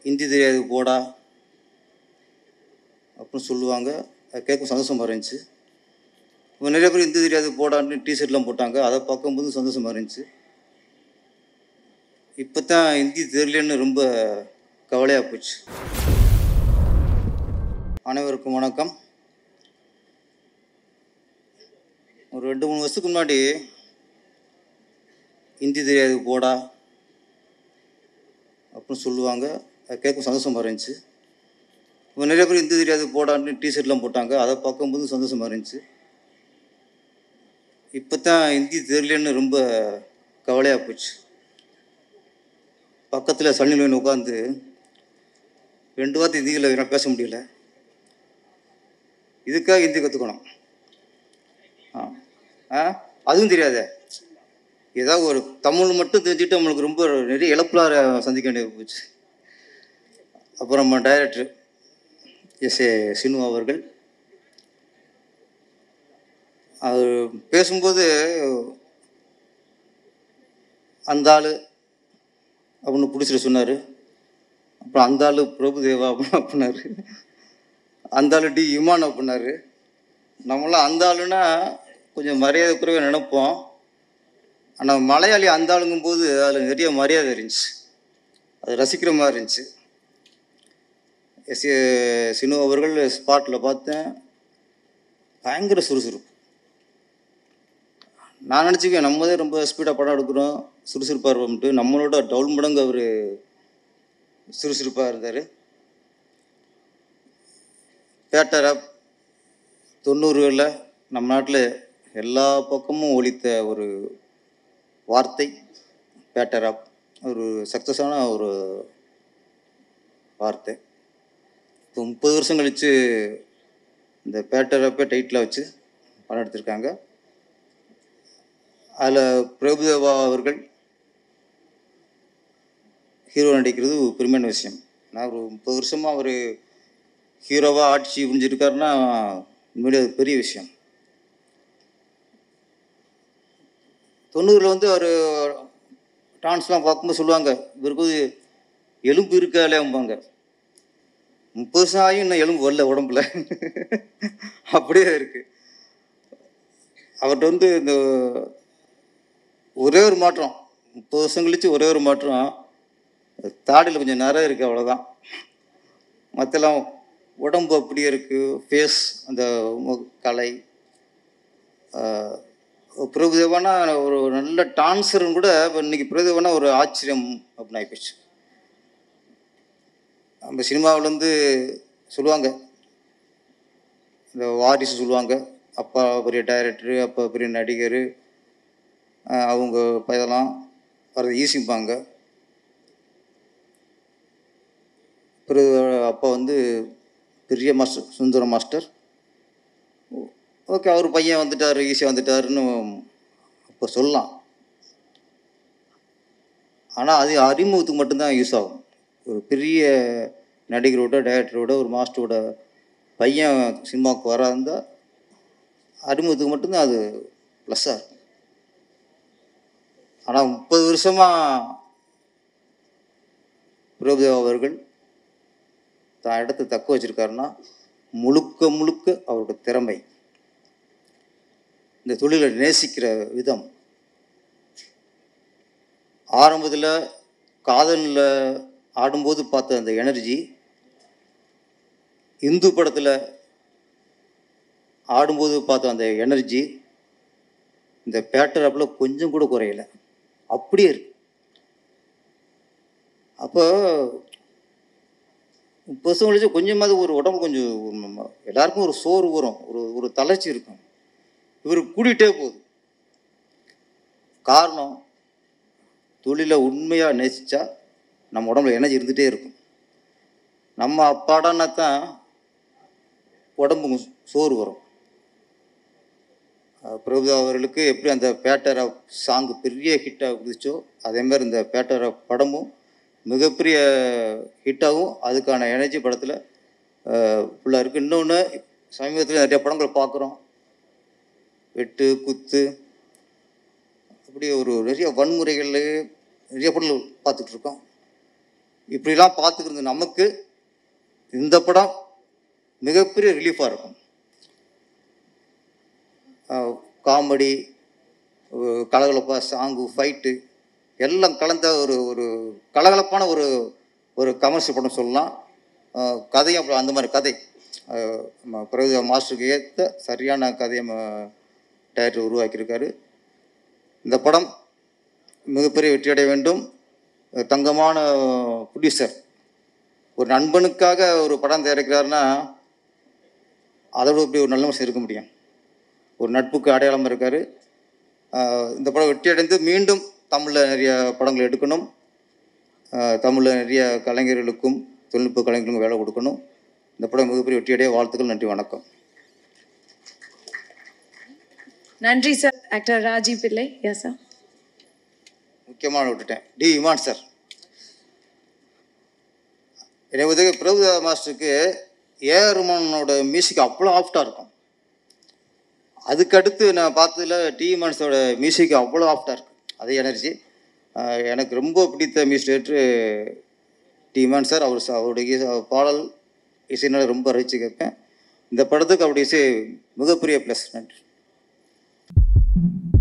ஹிந்தி தெரியாது போடா அப்படின்னு சொல்லுவாங்க அது கேட்கும் சந்தோஷமாக இருந்துச்சு இப்போ நிறைய பேர் ஹிந்தி தெரியாது போடான்னு டிஷர்ட்லாம் போட்டாங்க அதை பார்க்கும்போது சந்தோஷமாக இருந்துச்சு இப்போ தான் ஹிந்தி தெரியலன்னு ரொம்ப கவலையாக போச்சு அனைவருக்கும் வணக்கம் ஒரு ரெண்டு மூணு வருஷத்துக்கு முன்னாடி ஹிந்தி தெரியாது போடா அப்படின்னு சொல்லுவாங்க அது கேட்கும் சந்தோஷமாக இருந்துச்சு இப்போ நிறைய பேர் ஹிந்தி தெரியாது போடான்னு டிஷர்ட்லாம் போட்டாங்க அதை பார்க்கும்போது சந்தோஷமாக இருந்துச்சு இப்போ தான் ஹிந்தி தெரியலன்னு ரொம்ப கவலையாக போச்சு பக்கத்தில் சன்னிலன் உட்காந்து ரெண்டு வார்த்தை ஹிந்தியில் எனக்கு பேச முடியல இதுக்காக ஹிந்தி கற்றுக்கணும் ஆ ஆ அதுவும் தெரியாதே ஏதாவது ஒரு தமிழ் மட்டும் தெரிஞ்சுட்டு நம்மளுக்கு ரொம்ப நிறைய இழப்புலார சந்திக்க வேண்டியது போச்சு அப்புறம் நம்ம டைரக்டர் எஸ் ஏ சினு அவர்கள் அவர் பேசும்போது அந்த ஆள் அப்படின்னு பிடிச்சிட்டு சொன்னார் அப்புறம் அந்த ஆள் பிரபுதேவா அப்படின்னு அப்படின்னாரு அந்த ஆள் டி இமான் அப்படின்னாரு நம்மளாம் அந்த ஆளுன்னா கொஞ்சம் மரியாதை குறைவாக நினைப்போம் ஆனால் மலையாளி அந்த ஆளுங்கும்போது அதில் நிறைய மரியாதை இருந்துச்சு அது ரசிக்கிற மாதிரி இருந்துச்சு எஸ் ஏ சினு அவர்கள் ஸ்பாட்டில் பார்த்தேன் பயங்கர சுறுசுறுப்பு நான் நினச்சிக்குவேன் நம்ம தான் ரொம்ப ஸ்பீடாக படம் எடுக்கிறோம் சுறுசுறுப்பாக இருப்போம்ட்டு நம்மளோட டவுல் மடங்கு அவர் சுறுசுறுப்பாக இருந்தார் பேட்டர் அப் தொண்ணூறுகளில் நம்ம நாட்டில் எல்லா பக்கமும் ஒலித்த ஒரு வார்த்தை பேட்டர் அப் ஒரு சக்ஸஸான ஒரு வார்த்தை இப்போ முப்பது வருஷம் கழித்து இந்த பேட்டர் அப்பே டைட்டில் வச்சு படம் எடுத்திருக்காங்க அதில் பிரபுதேவா அவர்கள் ஹீரோ நடிக்கிறது ஒரு பெருமையான விஷயம் நான் ஒரு முப்பது வருஷமாக அவர் ஹீரோவாக ஆட்சி புரிஞ்சிருக்காருன்னா உண்மையிலே அது பெரிய விஷயம் தொண்ணூறில் வந்து அவர் டான்ஸ்லாம் பார்க்கும்போது சொல்லுவாங்க இவருக்கு வந்து எலும்பு இருக்காலேம்பாங்க முப்பது வருஷம் ஆகியும் இன்னும் எலும்பு வரல உடம்புல அப்படியே இருக்குது அவர்கிட்ட வந்து இந்த ஒரே ஒரு மாற்றம் முப்பது வருஷம் கழிச்சு ஒரே ஒரு மாற்றம் தாடியில் கொஞ்சம் நிறைய இருக்குது அவ்வளோதான் மற்றெல்லாம் உடம்பு அப்படியே இருக்குது ஃபேஸ் அந்த மு- கலை ஆஹ், பிரபுதேவானா ஒரு நல்ல டான்ஸரும் கூட இப்போ இன்னைக்கு பிரபுதேவானா ஒரு ஆச்சரியம் அப்படின்னு ஆகிப்போச்சு நம்ம சினிமாவிலேருந்து சொல்லுவாங்க இந்த வாரிசு சொல்லுவாங்க அப்பா பெரிய டைரக்டரு அப்பா பெரிய நடிகர் ஆஹ் அவங்க இதெல்லாம் வரது ஈசிப்பாங்க பிறகு அப்பா வந்து பெரிய மாஸ்டர் சுந்தரம் மாஸ்டர் ஓகே அவர் பையன் வந்துட்டார் ஈஸியாக வந்துட்டாருன்னு அப்போ சொல்லலாம் ஆனால் அது அறிமுகத்துக்கு மட்டும்தான் யூஸ் ஆகும் ஒரு பெரிய நடிகரோட டைரக்டரோட ஒரு மாஸ்டரோட பையன் சினிமாவுக்கு வர இருந்தால் அறிமுகத்துக்கு மட்டும்தான் அது ப்ளஸ்ஸாக இருக்கும் ஆனால் முப்பது வருஷமாக பிரபுதேவா அவர்கள் தான் இடத்தை தக்க வச்சிருக்காருன்னா முழுக்க முழுக்க அவரோட திறமை இந்த தொழிலை நேசிக்கிற விதம் ஆரம்பத்தில் காதலில் ஆடும்போது பார்த்த அந்த எனர்ஜி இந்து படத்தில் ஆடும்போது பார்த்த அந்த எனர்ஜி இந்த பேட்டர் அப்பில் கொஞ்சம் கூட குறையல அப்படியே இருக்கு அப்போ முப்பது வருஷம் கழிச்சு கொஞ்சமாவது ஒரு உடம்பு கொஞ்சம் ஒரு நம்ம- எல்லாருக்கும் ஒரு சோறு வரும் ஒரு ஒரு தளர்ச்சி இருக்கும் இவர் கூட்டிகிட்டே போகுது காரணம் தொழிலை உண்மையாக நேசிச்சா நம்ம உடம்புல எனர்ஜி இருந்துகிட்டே இருக்கும் நம்ம அப்பாடான்னா தான் உடம்பு கொஞ்சம் சோறு வரும் அஹ் பிரபுதா அவர்களுக்கு எப்படி அந்த பேட்டர் ஆஃப் சாங் பெரிய ஹிட்டாக குதிச்சோ அதே மாதிரி இந்த பேட்டர் ஆஃப் படமும் மிகப்பெரிய ஹிட்டாகவும் அதுக்கான எனர்ஜி படத்தில் ஃபுல்லாக இருக்குது இன்னொன்று சமீபத்தில் நிறைய படங்கள் பார்க்குறோம் வெட்டு குத்து அப்படி ஒரு நிறைய வன்முறைகள் நிறைய படங்கள் பார்த்துட்ருக்கோம் இப்படிலாம் பார்த்துக்கிறது நமக்கு இந்த படம் மிகப்பெரிய ரிலீஃபாக இருக்கும் காமெடி கலகலப்பாக சாங்கு ஃபைட்டு எல்லாம் கலந்த ஒரு ஒரு கலகலப்பான ஒரு ஒரு கமர்ஷியல் படம் சொல்லலாம் அஹ் கதையும் அப்புறம் அந்த மாதிரி கதை அஹ் நம்ம பிரபு மாஸ்டருக்கு ஏற்ற சரியான கதையை டைரக்டர் உருவாக்கியிருக்காரு இந்த படம் மிகப்பெரிய வெற்றியடைய வேண்டும் தங்கமான ப்ரொடியூசர் ஒரு நண்பனுக்காக ஒரு படம் தயாரிக்கிறாருன்னா அதோட இப்படி ஒரு நல்ல மனுஷன் இருக்க முடியும் ஒரு நட்புக்கு அடையாளம் இருக்கார் இந்த படம் வெற்றியடைந்து மீண்டும் தமிழில் நிறைய படங்கள் எடுக்கணும் தமிழில் நிறைய கலைஞர்களுக்கும் தொழில்நுட்ப கலைஞர்களுக்கும் வேலை கொடுக்கணும் இந்த படம் மிகப்பெரிய வெற்றியடைய வாழ்த்துக்கள் நன்றி வணக்கம் நன்றி சார் ஆக்டர் ராஜி பிள்ளை எஸ் சார் முக்கியமான விட்டுட்டேன் டி இமான் சார் என்னை உதவி பிரபு மாஸ்டருக்கு ஏஆர் ரஹ்மானோட மியூசிக் அவ்வளோ ஆஃப்டாக இருக்கும் அதுக்கடுத்து நான் பார்த்ததுல டி இமான்ஸோட மியூசிக் அவ்வளோ ஆஃப்டாக இருக்கு அதே எனர்ஜி எனக்கு ரொம்ப பிடித்த music director D Imman sir அவர் ச- அவருடைய இசை- பாடல் இசைனால ரொம்ப ரசித்து கேட்பேன் இந்த படத்துக்கு அவருடைய இசை மிகப்பெரிய ப்ளஸ் நன்றி